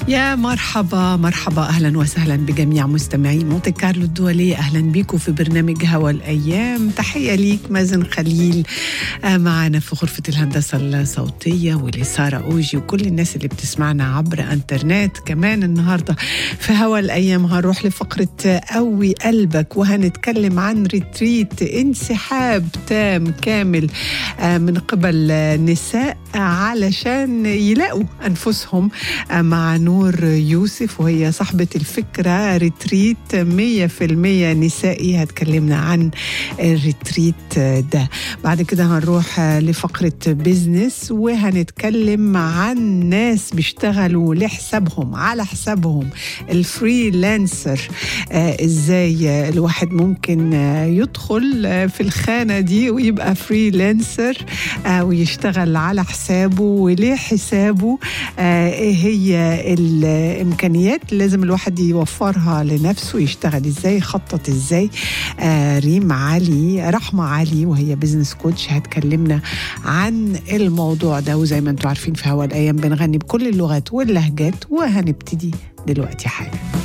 يا مرحبا مرحبا اهلا وسهلا بجميع مستمعي مونتي كارلو الدولية اهلا بكم في برنامج هوا الايام تحية ليك مازن خليل آه، معنا في غرفة الهندسة الصوتية ولسارة اوجي وكل الناس اللي بتسمعنا عبر انترنت كمان النهاردة في هوا الايام هنروح لفقرة قوي قلبك وهنتكلم عن ريتريت انسحاب تام كامل آه، من قبل نساء علشان يلاقوا انفسهم آه، مع نور يوسف وهي صاحبة الفكرة ريتريت 100% نسائي هتكلمنا عن الريتريت ده بعد كده هنروح لفقرة بيزنس وهنتكلم عن ناس بيشتغلوا لحسابهم على حسابهم الفريلانسر آه ازاي الواحد ممكن آه، يدخل آه، في الخانة دي ويبقى فريلانسر آه ويشتغل على حسابه وليه حسابه آه ايه هي الامكانيات اللي لازم الواحد يوفرها لنفسه يشتغل ازاي يخطط ازاي آه ريم علي رحمه علي وهي بزنس كوتش هتكلمنا عن الموضوع ده وزي ما انتم عارفين في هوا الايام بنغني بكل اللغات واللهجات وهنبتدي دلوقتي حالا